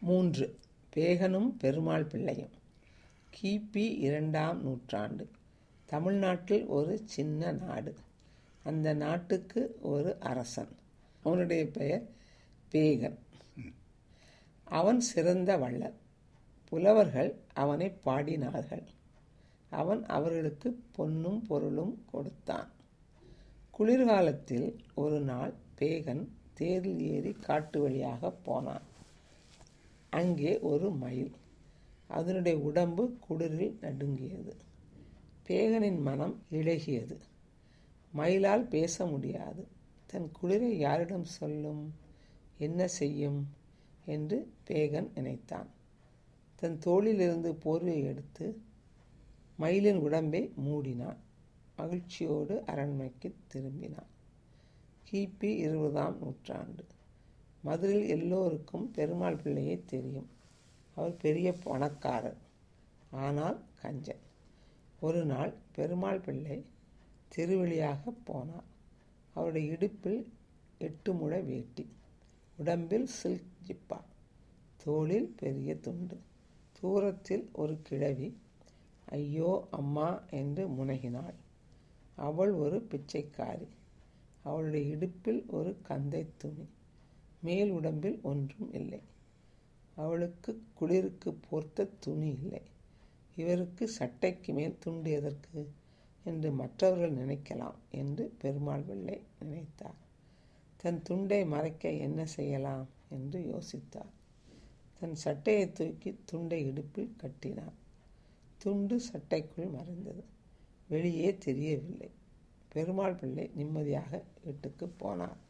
மூன்று பேகனும் பெருமாள் பிள்ளையும் கிபி இரண்டாம் நூற்றாண்டு தமிழ்நாட்டில் ஒரு சின்ன நாடு அந்த நாட்டுக்கு ஒரு அரசன் அவனுடைய பெயர் பேகன் அவன் சிறந்த வள்ளல் புலவர்கள் அவனை பாடினார்கள் அவன் அவர்களுக்கு பொன்னும் பொருளும் கொடுத்தான் குளிர்காலத்தில் ஒரு நாள் பேகன் தேரில் ஏறி காட்டு வழியாக போனான் அங்கே ஒரு மயில் அதனுடைய உடம்பு குளிரில் நடுங்கியது பேகனின் மனம் இழகியது மயிலால் பேச முடியாது தன் குளிரை யாரிடம் சொல்லும் என்ன செய்யும் என்று பேகன் நினைத்தான் தன் தோளிலிருந்து போர்வையை எடுத்து மயிலின் உடம்பை மூடினான் மகிழ்ச்சியோடு அரண்மனைக்கு திரும்பினான் கிபி இருபதாம் நூற்றாண்டு மதுரையில் எல்லோருக்கும் பெருமாள் பிள்ளையை தெரியும் அவர் பெரிய பணக்காரர் ஆனால் கஞ்சன் ஒரு நாள் பெருமாள் பிள்ளை திருவழியாக போனார் அவருடைய இடுப்பில் எட்டு முழ வேட்டி உடம்பில் சில்க் ஜிப்பா தோளில் பெரிய துண்டு தூரத்தில் ஒரு கிழவி ஐயோ அம்மா என்று முனகினாள் அவள் ஒரு பிச்சைக்காரி அவளுடைய இடுப்பில் ஒரு கந்தை துணி மேல் உடம்பில் ஒன்றும் இல்லை அவளுக்கு குளிருக்கு போர்த்த துணி இல்லை இவருக்கு சட்டைக்கு மேல் துண்டு எதற்கு என்று மற்றவர்கள் நினைக்கலாம் என்று பெருமாள் பிள்ளை நினைத்தார் தன் துண்டை மறைக்க என்ன செய்யலாம் என்று யோசித்தார் தன் சட்டையை தூக்கி துண்டை இடுப்பில் கட்டினார் துண்டு சட்டைக்குள் மறைந்தது வெளியே தெரியவில்லை பெருமாள் பிள்ளை நிம்மதியாக வீட்டுக்கு போனார்